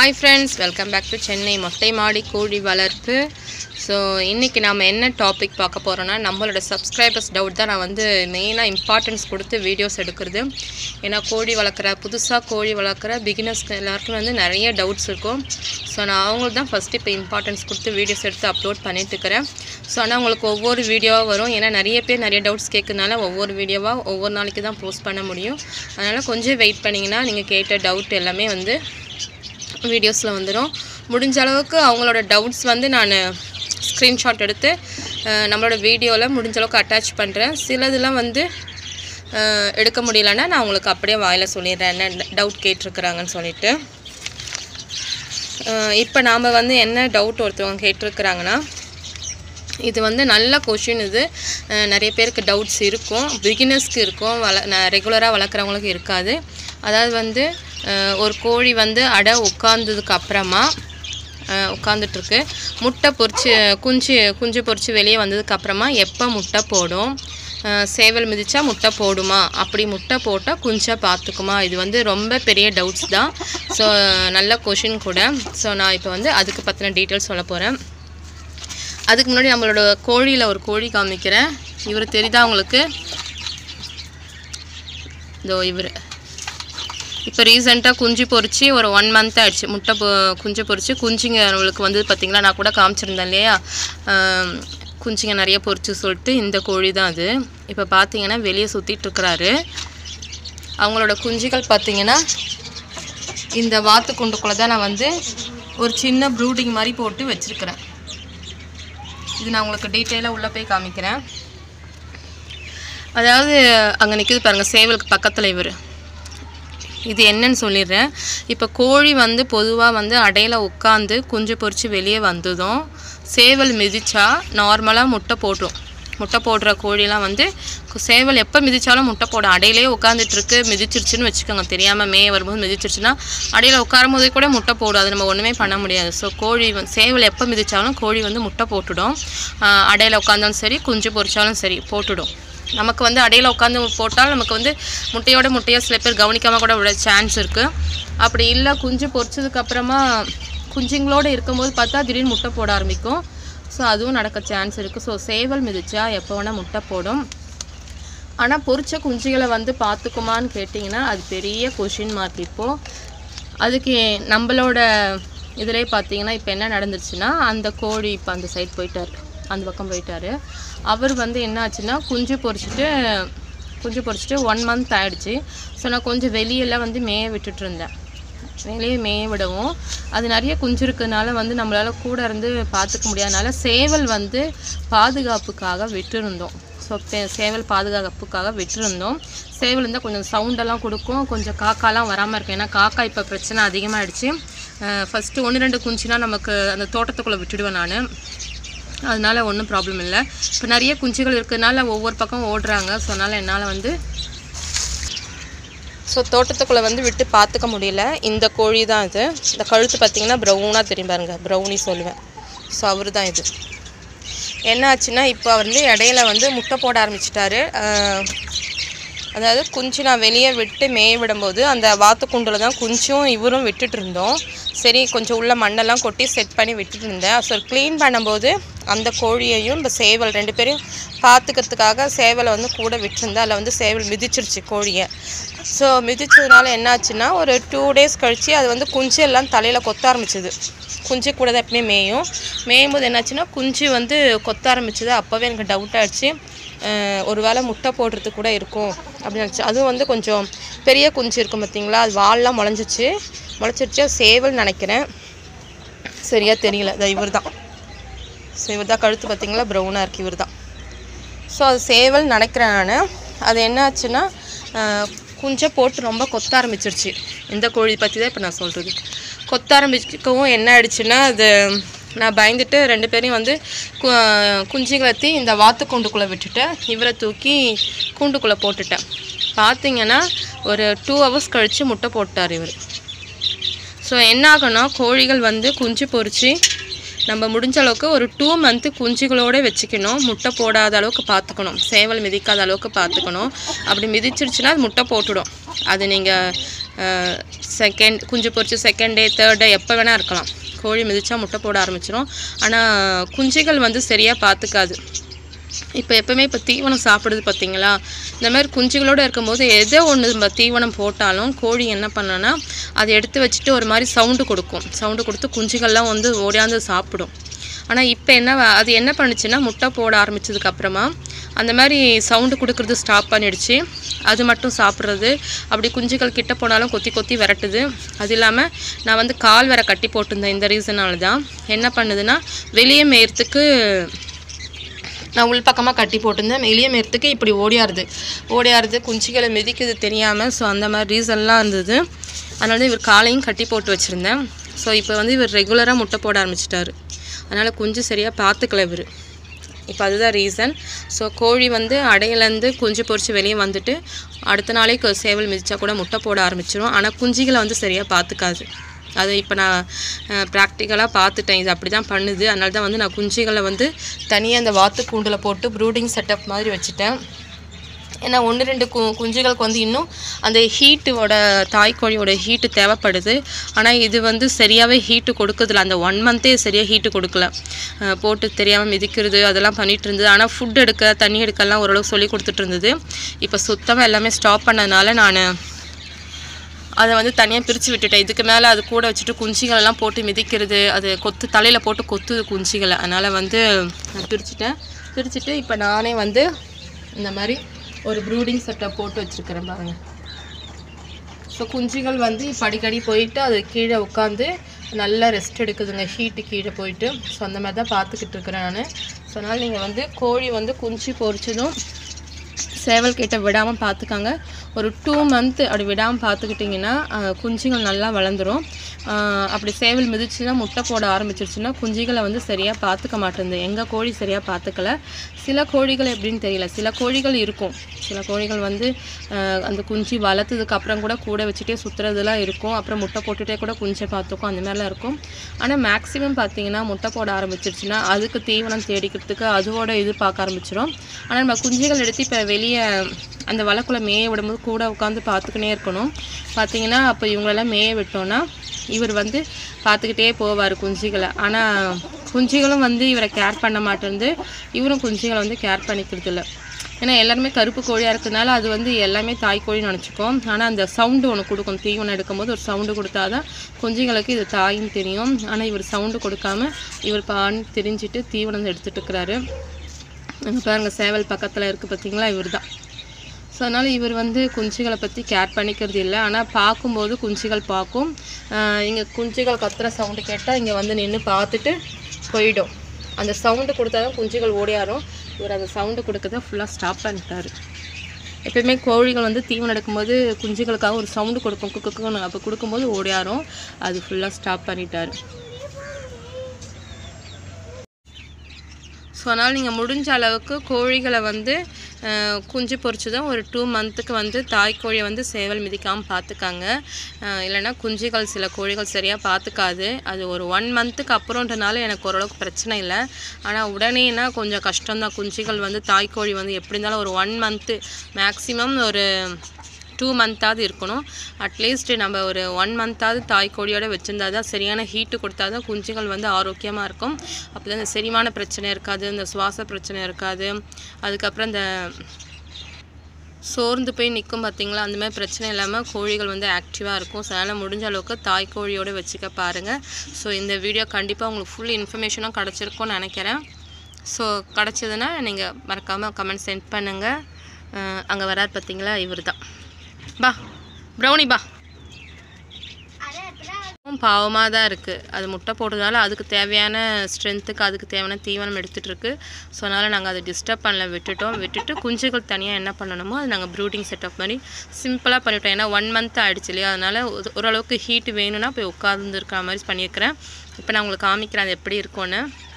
hi friends welcome back to Chennai மொட்டை மாடி கோழி வளர்ப்பு ஸோ இன்றைக்கி நாம் என்ன டாபிக் பார்க்க போகிறோன்னா நம்மளோட சப்ஸ்கிரைபர்ஸ் டவுட் தான் நான் வந்து மெயினாக இம்பார்ட்டன்ஸ் கொடுத்து வீடியோஸ் எடுக்கிறது ஏன்னா கோழி வளர்க்குற புதுசாக கோழி வளர்க்குற பிகினர்ஸ்க்கு எல்லாருக்கும் வந்து நிறைய டவுட்ஸ் இருக்கும் ஸோ நான் அவங்களுக்கு தான் ஃபஸ்ட்டு இப்போ இம்பார்ட்டன்ஸ் கொடுத்து வீடியோஸ் எடுத்து அப்லோட் பண்ணிட்டு இருக்கிறேன் ஸோ ஆனால் உங்களுக்கு ஒவ்வொரு வீடியோவாக வரும் ஏன்னா நிறைய பேர் நிறைய டவுட்ஸ் கேட்கறதுனால ஒவ்வொரு வீடியோவாக ஒவ்வொரு நாளைக்கு தான் போஸ்ட் பண்ண முடியும் அதனால் கொஞ்சம் வெயிட் பண்ணிங்கன்னா நீங்கள் கேட்ட டவுட் எல்லாமே வந்து வீடியோஸில் வந்துடும் முடிஞ்ச அளவுக்கு அவங்களோட டவுட்ஸ் வந்து நான் ஸ்க்ரீன்ஷாட் எடுத்து அஹ், நம்மளோட வீடியோவில் முடிஞ்ச அளவுக்கு அட்டாச் பண்ணுறேன் சிலதெல்லாம் வந்து அஹ், எடுக்க முடியலன்னா நான் உங்களுக்கு அப்படியே வாயில் சொல்லிடுறேன் என்ன டவுட் கேட்டிருக்கிறாங்கன்னு சொல்லிட்டு இப்போ நாம் வந்து என்ன டவுட் ஒருத்தவங்க கேட்டிருக்கிறாங்கன்னா இது வந்து நல்ல கொஷின் இது அஹ் நிறைய பேருக்கு டவுட்ஸ் இருக்கும் பிகினர்ஸ்க்கு இருக்கும் வள ரெகுலராக வளர்க்குறவங்களுக்கு இருக்காது அதாவது வந்து அஹ் ஒரு கோழி வந்து அடை உட்காந்ததுக்கு அப்புறமா உட்காந்துட்ருக்கு முட்டை பொரிச்சு குஞ்சு குஞ்சு பொரிச்சு வெளியே வந்ததுக்கு அப்புறமா எப்போ முட்டை போடும் அஹ் சேவல் மிதிச்சா முட்டை போடுமா அப்படி முட்டை போட்டால் குஞ்சா பார்த்துக்குமா இது வந்து ரொம்ப பெரிய டவுட்ஸ் தான் ஸோ நல்ல கொஷின் கூட ஸோ நான் இப்போ வந்து அதுக்கு பற்றின டீட்டெயில்ஸ் சொல்ல போகிறேன் அதுக்கு முன்னாடி நம்மளோட கோழியில் ஒரு கோழி காமிக்கிறேன் இவர் தெரியுதா உங்களுக்கு இதோ இவர் இப்போ ரீசெண்டாக குஞ்சு பொரிச்சு ஒரு ஒன் மந்த் ஆயிடுச்சு முட்டை பொ குஞ்சு பொரிச்சு குஞ்சுங்க அவளுக்கு வந்து பார்த்திங்களா நான் கூட காமிச்சிருந்தேன் இல்லையா ஆம், குஞ்சுங்க நிறைய பொரிச்சு சொல்லிட்டு இந்த கோழி தான் அது இப்போ பார்த்தீங்கன்னா வெளியே சுற்றிட்டு இருக்கிறாரு அவங்களோட குஞ்சுகள் பார்த்தீங்கன்னா இந்த வாத்து குண்டுக்குள்ளே தான் நான் வந்து ஒரு சின்ன ப்ரூடிங் மாதிரி போட்டு வச்சுருக்கிறேன் இது நான் உங்களுக்கு டீட்டெயிலாக உள்ளே போய் காமிக்கிறேன் அதாவது அங்கே நிற்கிது பாருங்கள் சேவலுக்கு பக்கத்தில் இவர் இது என்னன்னு சொல்லிடுறேன் இப்போ கோழி வந்து பொதுவாக வந்து அடையில உட்காந்து குஞ்சு பொரிச்சு வெளியே வந்ததும் சேவல் மிதிச்சா நார்மலாக முட்டை போட்டுரும் முட்டை போடுற கோழிலாம் வந்து கு- சேவல் எப்போ மிதிச்சாலும் முட்டை போடும் அடையிலே உட்காந்துட்ருக்கு மிதிச்சிருச்சுன்னு வச்சுக்கோங்க தெரியாமல் மே வரும்போது மிதிச்சிருச்சுன்னா அடையில் உட்காரும் போதே கூட முட்டை போடும் அது நம்ம ஒன்றுமே பண்ண முடியாது ஸோ கோழி வந்து சேவல் எப்போ மிதிச்சாலும் கோழி வந்து முட்டை போட்டுடும் ஆஹ் அடையில உட்காந்தாலும் சரி குஞ்சு பொரிச்சாலும் சரி போட்டுடும் நமக்கு வந்து அடையில் உட்காந்து போட்டால் நமக்கு வந்து முட்டையோட முட்டையாக சில பேர் கவனிக்காமல் கூட விட சான்ஸ் இருக்குது அப்படி இல்லை குஞ்சு பொரிச்சதுக்கப்புறமா குஞ்சுங்களோடு இருக்கும்போது பார்த்தா திடீர்னு முட்டை போட ஆரம்பிக்கும் ஸோ அதுவும் நடக்க சான்ஸ் இருக்குது ஸோ சேவல் மிதிச்சா எப்போ வேணால் முட்டை போடும் ஆனால் பொரிச்ச குஞ்சுகளை வந்து பார்த்துக்குமான்னு கேட்டிங்கன்னா அது பெரிய கொஷின் மார்க் இப்போது அதுக்கு நம்மளோட இதிலே பார்த்தீங்கன்னா இப்போ என்ன நடந்துருச்சுன்னா அந்த கோழி இப்போ அந்த சைடு போயிட்டார் அந்த பக்கம் போயிட்டாரு அவர் வந்து என்ன ஆச்சுன்னா குஞ்சு பொரிச்சிட்டு குஞ்சு பொரிச்சிட்டு ஒன் மந்த் ஆயிடுச்சு ஸோ நான் கொஞ்சம் வெளியெல்லாம் வந்து மேய விட்டுட்டு இருந்தேன் வெளியே மேய விடவும் அது நிறைய குஞ்சு இருக்கிறதுனால வந்து நம்மளால் கூட இருந்து பார்த்துக்க முடியாதனால சேவல் வந்து பாதுகாப்புக்காக விட்டுருந்தோம் ஸோ சேவல் பாதுகாப்புக்காக விட்டுருந்தோம் சேவல் இருந்தால் கொஞ்சம் சவுண்டெல்லாம் கொடுக்கும் கொஞ்சம் காக்காலாம் வராமல் இருக்கும் ஏன்னா காக்கா இப்போ பிரச்சனை அதிகமாகிடுச்சு ஃபஸ்ட்டு ஒன்று ரெண்டு குஞ்சுனா நமக்கு அந்த தோட்டத்துக்குள்ளே விட்டுடுவேன் நான் அதனால ஒன்றும் ப்ராப்ளம் இல்லை இப்போ நிறைய குஞ்சுகள் இருக்கிறதுனால ஒவ்வொரு பக்கம் ஓடுறாங்க ஸோ அதனால் என்னால் வந்து ஸோ தோட்டத்துக்குள்ளே வந்து விட்டு பார்த்துக்க முடியல இந்த கோழி தான் இது இந்த கழுத்து பார்த்தீங்கன்னா ப்ரௌனாக தெரியும் பாருங்க ப்ரௌனி சொல்லுவேன் ஸோ அவர் தான் இது என்ன ஆச்சுன்னா இப்போ வந்து இடையில வந்து முட்டை போட ஆரம்பிச்சிட்டாரு ஆஹ், அதாவது குஞ்சு நான் வெளியே விட்டு மேய விடும்போது அந்த வாத்துக்குண்டில் தான் குஞ்சும் இவரும் விட்டுட்டு இருந்தோம் சரி கொஞ்சம் உள்ள மண்ணெல்லாம் கொட்டி செட் பண்ணி விட்டுட்டு இருந்தேன் ஸோ க்ளீன் பண்ணும்போது அந்த கோழியையும் இந்த சேவல் ரெண்டு பேரையும் பார்த்துக்கிறதுக்காக சேவலை வந்து கூட விட்டுருந்தேன் அதில் வந்து சேவல் மிதிச்சிருச்சு கோழியை ஸோ மிதிச்சதுனால என்னாச்சுன்னா ஒரு டூ டேஸ் கழித்து அது வந்து குஞ்சு எல்லாம் தலையில் கொத்த ஆரம்பிச்சது குஞ்சு கூட தான் எப்பவுமே மேயும் மேயும் போது என்னாச்சுன்னா குஞ்சு வந்து கொத்த ஆரம்பிச்சது அப்போவே எனக்கு டவுட் ஆயிடுச்சு அஹ் ஒரு வேளை முட்டை போடுறது கூட இருக்கும் அப்படின்னு நினச்சி அதுவும் வந்து கொஞ்சம் பெரிய குஞ்சு இருக்கும் பார்த்தீங்களா அது வால்லாம் முளைஞ்சிச்சு முளைச்சிருச்சு அது சேவல் நினைக்கிறேன் சரியா தெரியல அது இவர் தான் ஸோ இவர் தான் கழுத்து பார்த்தீங்களா ப்ரௌனாக இருக்குது இவர் தான் ஸோ அது சேவல் நினைக்கிறேன் நான் அது என்ன ஆச்சுன்னா ஆஹ், குஞ்சை போட்டு ரொம்ப கொத்த ஆரம்பிச்சிருச்சு இந்த கோழி பற்றி தான் இப்போ நான் சொல்கிறது கொத்த ஆரம்பிக்கவும் என்ன ஆயிடுச்சுன்னா அது நான் பயந்துட்டு ரெண்டு பேரையும் வந்து கு- குஞ்சுகளத்தி இந்த வாத்து கூண்டுக்குள்ளே விட்டுட்டு இவரை தூக்கி கூண்டுக்குள்ளே போட்டுட்டேன் பார்த்தீங்கன்னா ஒரு டூ ஹவர்ஸ் கழித்து முட்டை போட்டார் இவர் ஸோ என்ன ஆகும்னா கோழிகள் வந்து குஞ்சு பொரிச்சு நம்ம முடிஞ்ச அளவுக்கு ஒரு டூ மந்த்து குஞ்சுகளோட வச்சுக்கணும் முட்டை போடாத அளவுக்கு பார்த்துக்கணும் சேவல் மிதிக்காத அளவுக்கு பார்த்துக்கணும் அப்படி மிதிச்சிருச்சுன்னா அது முட்டை போட்டுடும் அது நீங்கள் செகண்ட் குஞ்சு பொரிச்சு செகண்ட் டே தேர்ட் டே எப்போ வேணால் இருக்கலாம் கோழி மிதிச்சா முட்டை போட ஆரம்பிச்சிடும் ஆனால் குஞ்சுகள் வந்து சரியாக பார்த்துக்காது இப்போ எப்பவுமே இப்போ தீவனம் சாப்பிடுது பார்த்தீங்களா இந்த மாதிரி குஞ்சுகளோடு இருக்கும்போது எதோ ஒன்று நம்ம தீவனம் போட்டாலும் கோழி என்ன பண்ணனா அதை எடுத்து வச்சுட்டு ஒரு மாதிரி சவுண்டு கொடுக்கும் சவுண்டு கொடுத்து குஞ்சுகள்லாம் வந்து ஓடியாந்து சாப்பிடும் ஆனால் இப்போ என்ன வ- அது என்ன பண்ணுச்சுன்னா முட்டை போட ஆரம்பிச்சதுக்கு அப்புறமா அந்த மாதிரி சவுண்டு கொடுக்கறது ஸ்டாப் பண்ணிடுச்சு அது மட்டும் சாப்பிட்றது அப்படி குஞ்சுகள் கிட்ட போனாலும் கொத்தி கொத்தி விரட்டுது அது இல்லாமல் நான் வந்து கால் வேற கட்டி போட்டிருந்தேன் இந்த ரீசனால தான் என்ன பண்ணுதுன்னா வெளியே மேயறதுக்கு நான் உள் பக்கமாக கட்டி போட்டிருந்தேன் வெளியே மேறத்துக்கு இப்படி ஓடியாருது ஓடியாருது குஞ்சுகளை மிதிக்குது தெரியாமல் ஸோ அந்த மாதிரி ரீசன்லாம் இருந்தது அதனால தான் இவர் காலையும் கட்டி போட்டு வச்சுருந்தேன் ஸோ இப்போ வந்து இவர் ரெகுலராக முட்டை போட ஆரம்பிச்சிட்டாரு அதனால் குஞ்சு சரியாக பார்த்துக்கல இவர் இப்போ அதுதான் ரீசன் ஸோ கோழி வந்து அடையிலேருந்து குஞ்சு பொரிச்சு வெளியே வந்துட்டு அடுத்த நாளே கு- சேவல் மிதிச்சா கூட முட்டை போட ஆரம்பிச்சிரும் ஆனால் குஞ்சுகளை வந்து சரியாக பார்த்துக்காது அது இப்போ நான் ப்ராக்டிக்கலாக பார்த்துட்டேன் இது அப்படி தான் பண்ணுது அதனால தான் வந்து நான் குஞ்சுகளை வந்து தனியாக அந்த வாத்து கூண்டில் போட்டு ப்ரூடிங் செட்டப் மாதிரி வச்சுட்டேன் ஏன்னா ஒன்று ரெண்டு கு குஞ்சுகளுக்கு வந்து இன்னும் அந்த ஹீட்டோட தாய்க்கோழியோட ஹீட்டு தேவைப்படுது ஆனால் இது வந்து சரியாகவே ஹீட்டு கொடுக்குறதில்ல அந்த ஒன் மந்த்தே சரியாக ஹீட்டு கொடுக்கல அஹ் போட்டு தெரியாமல் மிதிக்கிறது அதெல்லாம் பண்ணிட்டு இருந்தது ஆனால் ஃபுட் எடுக்க தண்ணி எடுக்கலாம் ஓரளவு சொல்லி கொடுத்துட்டு இருந்தது இப்போ சுத்தமாக எல்லாமே ஸ்டாப் பண்ணதுனால நான் அதை வந்து தனியாக பிரித்து விட்டுட்டேன் இதுக்கு மேலே அது கூட வச்சுட்டு குஞ்சுகள் எல்லாம் போட்டு மிதிக்கிறது அது கொத்து தலையில் போட்டு கொத்துது குஞ்சுகளை அதனால் வந்து நான் பிரிச்சுட்டேன் பிரிச்சுட்டு இப்போ நானே வந்து இந்த மாதிரி ஒரு ப்ரூடிங் செட்டை போட்டு வச்சுருக்கிறேன் பாருங்க ஸோ குஞ்சுகள் வந்து இப்போ அடிக்கடி போயிட்டு அது கீழே உட்காந்து நல்லா ரெஸ்ட் எடுக்குதுங்க ஹீட்டு கீழே போயிட்டு ஸோ அந்த மாதிரி தான் பார்த்துக்கிட்டு இருக்கிறேன் நான் ஸோ அதனால் நீங்கள் வந்து கோழி வந்து குஞ்சு பொரிச்சதும் சேவல் கிட்ட விடாமல் பார்த்துக்காங்க ஒரு டூ மந்த் அப்படி விடாமல் பார்த்துக்கிட்டிங்கன்னா அஹ், குஞ்சுகள் நல்லா வளர்ந்துரும் அஹ், அப்படி சேவல் மிதிச்சுன்னா முட்டை போட ஆரம்பிச்சிருச்சுன்னா குஞ்சுகளை வந்து சரியாக பார்த்துக்க மாட்டேங்குது எங்கள் கோழி சரியாக பார்த்துக்கல சில கோழிகள் எப்படின்னு தெரியல சில கோழிகள் இருக்கும் சில கோழிகள் வந்து அஹ், அந்த குஞ்சு வளர்த்ததுக்கு அப்புறம் கூட கூட வச்சுட்டே சுற்றுறதுலாம் இருக்கும் அப்புறம் முட்டை போட்டுட்டே கூட குஞ்சை பார்த்துக்கும் அந்த மாதிரிலாம் இருக்கும் ஆனால் மேக்ஸிமம் பார்த்தீங்கன்னா முட்டை போட ஆரம்பிச்சிருச்சுன்னா அதுக்கு தீவனம் தேடிக்கிறதுக்கு அதுவோட இது பார்க்க ஆரம்பிச்சிடும் ஆனால் நம்ம குஞ்சுகள் எடுத்து இப்போ வெளியே அந்த வலைக்குள்ள மேய விடும்போது கூட உட்காந்து பார்த்துக்கினே இருக்கணும் பார்த்தீங்கன்னா அப்போ இவங்களெல்லாம் மேய விட்டோன்னா இவர் வந்து பார்த்துக்கிட்டே போவார் குஞ்சுகளை ஆனால் குஞ்சுகளும் வந்து இவரை கேர் பண்ண மாட்டேருந்து இவரும் குஞ்சுகளை வந்து கேர் பண்ணிக்கிறது இல்லை ஏன்னா எல்லாருமே கருப்பு கோழியாக இருக்கிறதுனால அது வந்து எல்லாமே தாய் கோழின்னு நினச்சிக்கும் ஆனால் அந்த சவுண்டு ஒன்று கொடுக்கும் தீவனம் எடுக்கும்போது ஒரு சவுண்டு கொடுத்தாதான் குஞ்சுகளுக்கு இது தாயின்னு தெரியும் ஆனால் இவர் சவுண்டு கொடுக்காம இவர் பான்னு தெரிஞ்சிட்டு தீவனம் எடுத்துட்டு இருக்கிறாரு அங்கே பாருங்க சேவல் பக்கத்தில் இருக்குது பார்த்தீங்களா இவர் தான் ஸோ அதனால் இவர் வந்து குஞ்சுகளை பற்றி கேர் பண்ணிக்கிறது இல்லை ஆனால் பார்க்கும்போது குஞ்சுகள் பார்க்கும் இங்கே குஞ்சுகள் கத்துற சவுண்டு கேட்டால் இங்கே வந்து நின்று பார்த்துட்டு போயிடும் அந்த சவுண்டு கொடுத்தா தான் குஞ்சுகள் ஓடியாரும் இவர் அந்த சவுண்டு கொடுக்கறத ஃபுல்லாக ஸ்டாப் பண்ணிட்டாரு எப்பயுமே கோழிகள் வந்து தீவனம் எடுக்கும்போது குஞ்சுகளுக்காக ஒரு சவுண்டு கொடுக்கும் குக்கு குக்குன்னு அப்போ கொடுக்கும்போது ஓடியாரும் அது ஃபுல்லாக ஸ்டாப் பண்ணிட்டாரு ஸோ அதனால் நீங்கள் முடிஞ்ச அளவுக்கு கோழிகளை வந்து அஹ், குஞ்சு பொரிச்சு தான் ஒரு டூ மந்த்துக்கு வந்து தாய் கோழியை வந்து சேவல் மிதிக்காமல் பார்த்துக்காங்க அஹ், இல்லைன்னா குஞ்சுகள் சில கோழிகள் சரியாக பார்த்துக்காது அது ஒரு ஒன் மந்த்துக்கு அப்புறம்ன்றனால எனக்கு ஓரளவுக்கு பிரச்சனை இல்லை ஆனால் உடனேனா கொஞ்சம் கஷ்டம்தான் குஞ்சுகள் வந்து தாய் கோழி வந்து எப்படி இருந்தாலும் ஒரு ஒன் மந்த்து மேக்ஸிமம் ஒரு டூ மந்த்தாவது இருக்கணும் அட்லீஸ்ட் நம்ம ஒரு ஒன் மந்த்தாவது தாய் கோழியோட வச்சுருந்தா தான் சரியான ஹீட்டு கொடுத்தா தான் குஞ்சுகள் வந்து ஆரோக்கியமாக இருக்கும் அப்போ தான் இந்த செரிமான பிரச்சனை இருக்காது இந்த சுவாச பிரச்சனை இருக்காது அதுக்கப்புறம் இந்த சோர்ந்து போய் நிற்கும் பார்த்தீங்களா அந்த மாதிரி பிரச்சனை இல்லாமல் கோழிகள் வந்து ஆக்டிவாக இருக்கும் ஸோ அதனால் முடிஞ்ச அளவுக்கு தாய் கோழியோட வச்சுக்க பாருங்கள் ஸோ இந்த வீடியோ கண்டிப்பாக உங்களுக்கு ஃபுல் இன்ஃபர்மேஷனும் கிடச்சிருக்கும்னு நினைக்கிறேன் ஸோ கிடச்சதுன்னா நீங்கள் மறக்காமல் கமெண்ட் சென்ட் பண்ணுங்கள் அங்கே வரார் பார்த்தீங்களா இவர் தான் பா ப்ரௌனி பா பாவமாக தான் இருக்குது அது முட்டை போட்டதுனால அதுக்கு தேவையான ஸ்ட்ரென்த்துக்கு அதுக்கு தேவையான தீவனம் எடுத்துகிட்டு இருக்கு ஸோ அதனால் நாங்கள் அதை டிஸ்டர்ப் பண்ணல விட்டுட்டோம் விட்டுட்டு குஞ்சுகள் தனியாக என்ன பண்ணணுமோ அது நாங்கள் ப்ரூடிங் செட்டப் மாதிரி சிம்பிளாக பண்ணிட்டோம் ஏன்னா ஒன் மந்த் ஆயிடுச்சு இல்லையா அதனால் ஒரு- ஓரளவுக்கு ஹீட் வேணும்னா போய் உட்காந்துருக்கிற மாதிரி பண்ணியிருக்கிறேன் இப்போ நான் உங்களுக்கு காமிக்கிறேன் அது எப்படி இருக்கும்னு